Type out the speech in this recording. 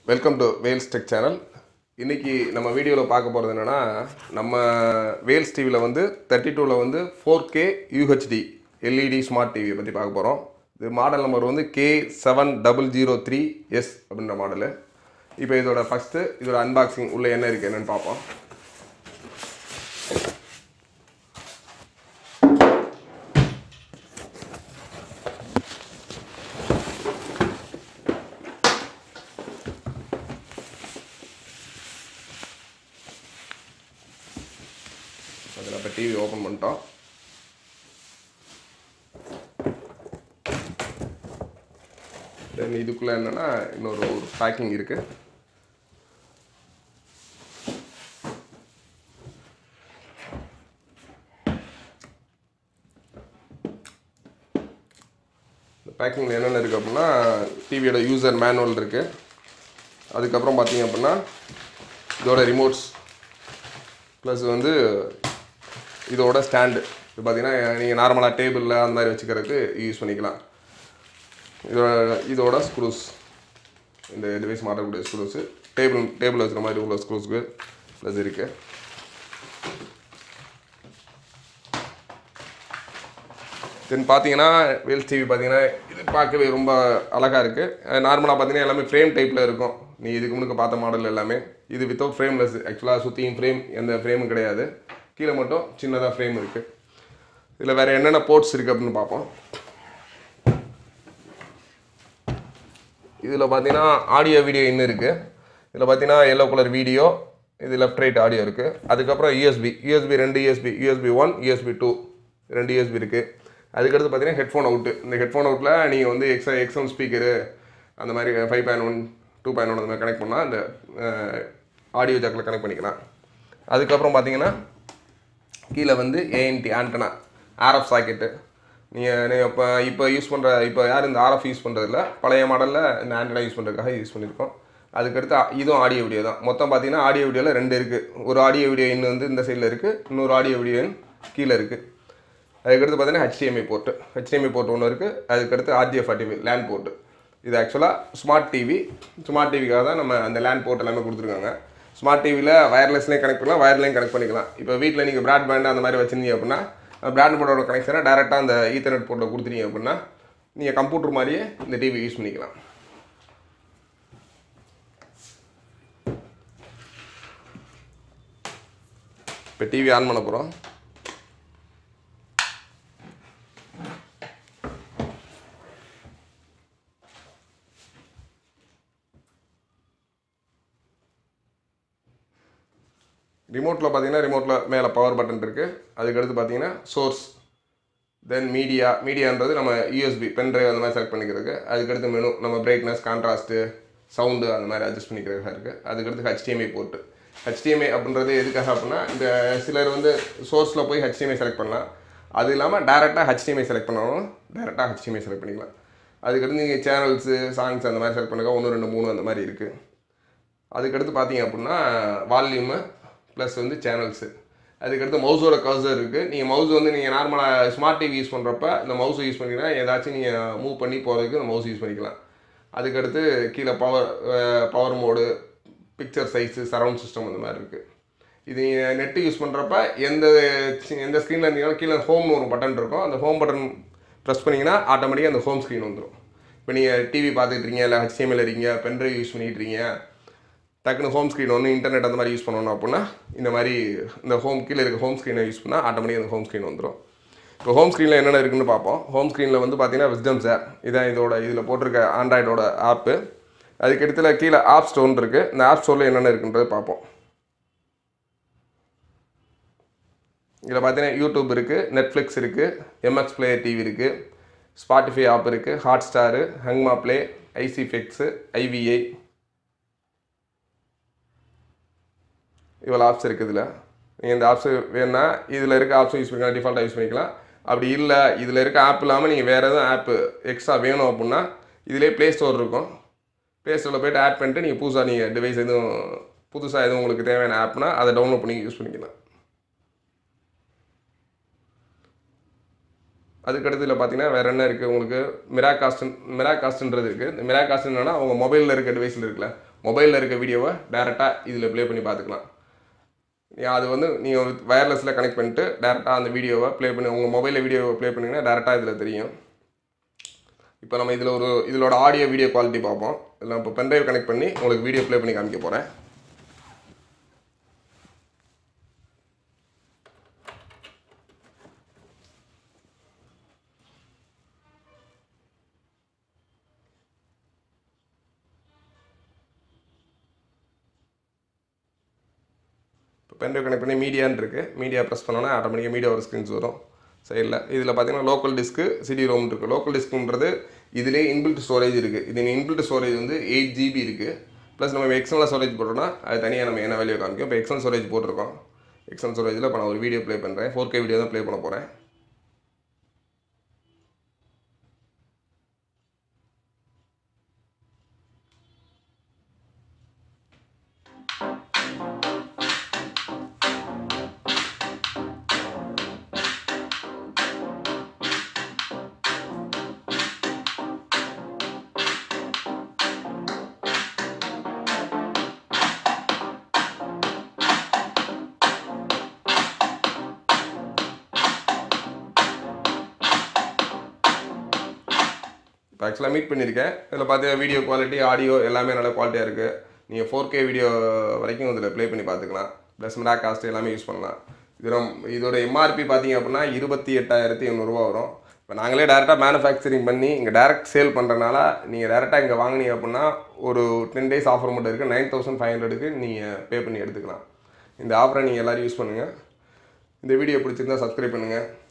welcome to Vels tech channel இன்றைக்கி நம்ம வீடியோவில் பார்க்க போகிறது என்னென்னா நம்ம வேல்ஸ் டிவியில் வந்து தேர்ட்டி டூவில் வந்து four K UHD LED smart டிவியை பற்றி பார்க்க போகிறோம் இது மாடல் நம்பர் வந்து K seven double zero three S அப்படின்ற மாடலு இப்போ இதோட ஃபஸ்ட்டு இதோட அன்பாக்சிங் உள்ளே என்ன இருக்குது என்னென்னு பார்ப்போம் அதில் இப்போ டிவி ஓப்பன் பண்ணிட்டோம் தென் இதுக்குள்ளே என்னென்னா இன்னொரு ஒரு பேக்கிங் இருக்குது இந்த பேக்கிங்கில் என்னென்ன இருக்குது அப்படின்னா டிவியோட யூசர் மேனுவல் இருக்குது அதுக்கப்புறம் பார்த்தீங்க அப்படின்னா இதோட ரிமோட்ஸ் ப்ளஸ் வந்து இதோட ஸ்டாண்டு இது பார்த்தீங்கன்னா நீங்கள் நார்மலாக டேபிளில் அந்த மாதிரி வச்சுக்கிறதுக்கு யூஸ் பண்ணிக்கலாம் இதோட இதோட ஸ்க்ரூஸ் இந்த டிவைஸ் மாட்டக்கூடிய ஸ்க்ரூஸு டேபிள் டேபிள் வச்சுக்கிற மாதிரி உள்ள ஸ்க்ரூஸ்க்கு ப்ளஸ் இருக்குது தென் பார்த்தீங்கன்னா வேல்ஸ் டிவி பார்த்தீங்கன்னா இது பார்க்கவே ரொம்ப அழகாக இருக்குது நார்மலாக பார்த்தீங்கன்னா எல்லாமே ஃப்ரேம் டைப்பில் இருக்கும் நீ இதுக்கு முன்னுக்கு பார்த்த மாடல் எல்லாமே இது வித்தவுட் ஃப்ரேம்லெஸ் ஆக்சுவலாக சுற்றியும் ஃப்ரேம் எந்த ஃப்ரேமும் கிடையாது கீழே மட்டும் சின்னதாக ஃப்ரேம் இருக்குது இதில் வேறு என்னென்ன போர்ட்ஸ் இருக்குது அப்படின்னு பார்ப்போம் இதில் பார்த்தீங்கன்னா ஆடியோ வீடியோ இன்னும் இருக்குது இதில் பார்த்தீங்கன்னா எல்லோ கலர் வீடியோ இது லெஃப்ட் ரைட் ஆடியோ இருக்குது அதுக்கப்புறம் யூஎஸ்பி யூஎஸ்பி ரெண்டு USB USB one USB two ரெண்டு யூஎஸ்பி இருக்குது அதுக்கடுத்து பார்த்தீங்கன்னா ஹெட்ஃபோன் அவுட்டு இந்த ஹெட்ஃபோன் அவுட்டில் நீங்கள் வந்து எக்ஸ எக்ஸம் ஸ்பீக்கரு அந்த மாதிரி five point one two point one அந்த மாதிரி கனெக்ட் பண்ணால் அந்த ஆடியோ ஜாக்கில் கனெக்ட் பண்ணிக்கலாம் அதுக்கப்புறம் பார்த்தீங்கன்னா கீழே வந்து ஏஎன்டி ஆண்டனா ஆர்எஃப் சாக்கெட்டு நீங்கள் நீங்கள் இப்போ இப்போ யூஸ் பண்ணுற இப்போ யார் இந்த ஆர்எஃப் யூஸ் பண்ணுறதில்ல பழைய மாடலில் இந்த ஆண்டனா யூஸ் பண்ணுறதுக்காக யூஸ் பண்ணியிருக்கோம் அதுக்கடுத்து அ- இதுவும் ஆடியோ வீடியோ தான் மொத்தம் பார்த்தீங்கன்னா ஆடியோ வீடியோவில் ரெண்டு இருக்குது ஒரு ஆடியோ வீடியோ இன் வந்து இந்த சைடில் இருக்குது இன்னொரு ஆடியோ வீடியோ இன் கீழே இருக்குது அதுக்கடுத்து பார்த்தீங்கன்னா HDMI போர்ட்டு HDMI போர்ட் ஒன்று இருக்குது அதுக்கடுத்து ஆர்ஜிஎஃப் டிவி லேண்ட் போர்ட்டு இது ஆக்சுவலாக ஸ்மார்ட் டிவி ஸ்மார்ட் டிவிக்காக தான் நம்ம அந்த லேண்ட் போர்ட் எல்லாமே கொடுத்துருக்காங்க ஸ்மார்ட் டிவியில் வயர்லெஸ்லேயும் கனெக்ட் பண்ணலாம் வயர்லையும் கனெக்ட் பண்ணிக்கலாம் இப்போ வீட்டில் நீங்கள் ப்ராட்பேண்ட் அந்த மாதிரி வச்சிருந்தீங்க அப்படின்னா பிராண்ட் போர்டோட கனெக்ஷனை டேரெக்டாக அந்த ஈத்தர்நெட் போர்ட்டில் கொடுத்துட்டீங்க அப்படின்னா நீங்கள் கம்ப்யூட்டர் மாதிரியே இந்த டிவி யூஸ் பண்ணிக்கலாம் இப்போ டிவி ஆன் பண்ண போகிறோம் ரிமோட்டில் பார்த்தீங்கன்னா ரிமோட்டில் மேலே பவர் பட்டன் இருக்குது அதுக்கடுத்து பார்த்தீங்கன்னா சோர்ஸ் தென் மீடியா மீடியான்றது நம்ம யூஎஸ்பி பென்ட்ரைவ் அந்த மாதிரி செலக்ட் பண்ணிக்கிறதுக்கு அதுக்கடுத்து மெனு நம்ம பிரைட்னஸ் கான்ட்ராஸ்ட்டு சவுண்டு அந்த மாதிரி அட்ஜஸ்ட் பண்ணிக்கிறதுக்காக இருக்குது அதுக்கடுத்து HDMI போர்ட்டு HDMI அப்படின்றது எதுக்காக அப்படின்னா இந்த சிலர் வந்து சோர்ஸில் போய் HDMI செலக்ட் பண்ணலாம் அது இல்லாமல் டேரெக்டாக HDMI செலக்ட் பண்ணாலும் டேரெக்டாக HDMI செலக்ட் பண்ணிக்கலாம் அதுக்கடுத்து நீங்கள் சேனல்ஸு சாங்ஸ் அந்த மாதிரி செலக்ட் பண்ணுங்க ஒன்று ரெண்டு மூணு அந்த மாதிரி இருக்குது அதுக்கடுத்து பார்த்தீங்க அப்படின்னா வால்யூமு ப்ளஸ் வந்து சேனல்ஸு அதுக்கடுத்து மவுஸோட கர்சர் இருக்குது நீங்கள் மவுஸ் வந்து நீங்கள் நார்மலாக ஸ்மார்ட் டிவி யூஸ் பண்ணுறப்ப இந்த மவுஸ் யூஸ் பண்ணிங்கன்னா ஏதாச்சும் நீங்கள் மூவ் பண்ணி போகிறதுக்கு இந்த மவுஸ் யூஸ் பண்ணிக்கலாம் அதுக்கடுத்து கீழே power power mode picture size surround system அந்த மாதிரி இருக்குது இது நீங்கள் நெட்டு யூஸ் பண்ணுறப்ப எந்த சி- எந்த ஸ்க்ரீனில் இருந்தீங்கன்னா கீழே ஹோம்னு ஒரு பட்டன் இருக்கும் அந்த ஹோம் பட்டன் ப்ரெஸ் பண்ணிங்கன்னா ஆட்டோமேட்டிக்காக அந்த ஹோம் ஸ்க்ரீன் வந்துடும் இப்போ நீங்கள் டிவி பார்த்துட்டு இருக்கீங்க இல்லை HTML இருக்கீங்க பென்ட்ரைவ் யூஸ் பண்ணிட்டு இருக்கீங்க டக்குனு ஹோம் ஸ்க்ரீன் ஒன்று இன்டர்நெட் அந்த மாதிரி யூஸ் பண்ணணும் அப்படின்னா இந்த மாதிரி இந்த ஹோம் கீழே இருக்க ஹோம் ஸ்க்ரீனை யூஸ் பண்ணால் ஆட்டோமேட்டிக்காக அந்த ஹோம் ஸ்க்ரீன் வந்துடும் இப்போ ஹோம் ஸ்க்ரீனில் என்னென்ன இருக்குன்னு பார்ப்போம் ஹோம் ஸ்க்ரீனில் வந்து பார்த்தீங்கன்னா விஸ்டம் சார் இதான் இதோட இதில் போட்டிருக்க ஆண்ட்ராய்டோட ஆப்பு அதுக்கடுத்துல கீழே ஆப் ஸ்டோன் இருக்குது இந்த ஆப் ஸ்டோரில் என்னென்ன இருக்குன்றதை பார்ப்போம் இதில் பார்த்தீங்கன்னா யூடியூப் இருக்குது நெட்ஃப்ளிக்ஸ் இருக்குது எம்எக்ஸ் பிளேயர் டிவி இருக்குது ஸ்பாட்டிஃபை ஆப் இருக்குது ஹாட் ஸ்டாரு ஹங்மா ப்ளே ஐசிஃபெக்ஸு ஐவிஐ இவ்வளோ ஆப்ஸ் இருக்குது இதில் நீங்கள் இந்த ஆப்ஸ் வேணுன்னா இதில் இருக்க ஆப்ஸும் யூஸ் பண்ணிக்கலாம் டிஃபால்ட்டாக யூஸ் பண்ணிக்கலாம் அப்படி இல்லை இதில் இருக்க ஆப் இல்லாமல் நீங்கள் வேறு எதுவும் ஆப்பு எக்ஸ்ட்ரா வேணும் அப்படின்னா இதிலே ப்ளே ஸ்டோர் இருக்கும் ப்ளே ஸ்டோரில் போய்ட்டு ஆட் பண்ணிட்டு நீங்கள் புதுசாக நீங்கள் டிவைஸ் எதுவும் புதுசாக எதுவும் உங்களுக்கு தேவையான ஆப்னா அதை டவுன்லோட் பண்ணி யூஸ் பண்ணிக்கலாம் அதுக்கடுத்து இதில் பார்த்தீங்கன்னா வேறு என்ன இருக்குது உங்களுக்கு மிரா காஸ்ட் மிரா காஸ்ட்ன்றது இருக்குது இந்த மிரா காஸ்ட் என்னன்னா உங்கள் மொபைலில் இருக்க டிவைஸில் இருக்குல்ல மொபைலில் இருக்க வீடியோவை டேரெக்டாக இதில் ப்ளே பண்ணி பார்த்துக்கலாம் நீ அது வந்து நீங்கள் வயர்லெஸில் கனெக்ட் பண்ணிட்டு டேரெக்டாக அந்த வீடியோவை ப்ளே பண்ணி உங்கள் மொபைலில் வீடியோவை ப்ளே பண்ணிங்கன்னா டேரெக்டாக இதில் தெரியும் இப்போ நம்ம இதில் ஒரு இதோட ஆடியோ வீடியோ குவாலிட்டி பார்ப்போம் இதில் இப்போ பென்ட்ரைவ் கனெக்ட் பண்ணி உங்களுக்கு வீடியோ ப்ளே பண்ணி காமிக்க போகிறேன் இப்போ பென்ட்ரைவ் கனெக்ட் பண்ணி மீடியான்னு இருக்குது மீடியா ப்ரெஸ் பண்ணோன்னா ஆட்டோமேட்டிக்காக மீடியா ஒரு ஸ்க்ரீன்ஸ் வரும் சைடில் இதில் பார்த்தீங்கன்னா லோக்கல் டிஸ்க்கு சிடி ரோம் இருக்குது லோக்கல் டிஸ்க்குன்றது இதிலே இன்பில்ட் ஸ்டோரேஜ் இருக்குது இது இன்பில்ட் ஸ்டோரேஜ் வந்து எயிட் ஜிபி இருக்குது ப்ளஸ் நம்ம எக்ஸ்டர்னல் ஸ்டோரேஜ் போட்டோம்னா அது தனியாக நம்ம என்ன வேல்யூ காமிக்கும் இப்போ எக்ஸ்டர்னல் ஸ்டோரேஜ் போட்டிருக்கோம் எக்ஸ்டர்னல் ஸ்டோரேஜில் இப்போ நான் ஒரு வீடியோ ப்ளே பண்ணுறேன் ஃபோர் கே வீடியோ தான் ப்ளே பண்ண போகிறேன் இப்போ ஆக்சுவலாக மீட் பண்ணியிருக்கேன் இதில் பார்த்தீங்கன்னா வீடியோ குவாலிட்டி ஆடியோ எல்லாமே நல்ல குவாலிட்டியாக இருக்குது நீங்கள் ஃபோர் கே வீடியோ வரைக்கும் இதில் ப்ளே பண்ணி பார்த்துக்கலாம் ப்ளஸ் மிரா காஸ்ட் எல்லாமே யூஸ் பண்ணலாம் இது ரொம்ப இதோட எம்ஆர்பி பார்த்தீங்க அப்படின்னா இருபத்தி எட்டாயிரத்தி எண்ணூறுரூவா வரும் இப்போ நாங்களே டேரெக்டாக மேனுஃபேக்சரிங் பண்ணி இங்கே டேரெக்ட் சேல் பண்ணுறனால நீங்கள் டேரெக்டாக இங்கே வாங்கினீங்க அப்படின்னா ஒரு டென் டேஸ் ஆஃபர் மட்டும் இருக்குது நைன் தௌசண்ட் ஃபைவ் ஹண்ட்ரடுக்கு நீங்கள் பே பண்ணி எடுத்துக்கலாம் இந்த ஆஃபரை நீங்கள் எல்லோரும் யூஸ் பண்ணுங்கள் இந்த வீடியோ பிடிச்சிருந்தா சப்ஸ்கிரைப் பண்ணுங்கள்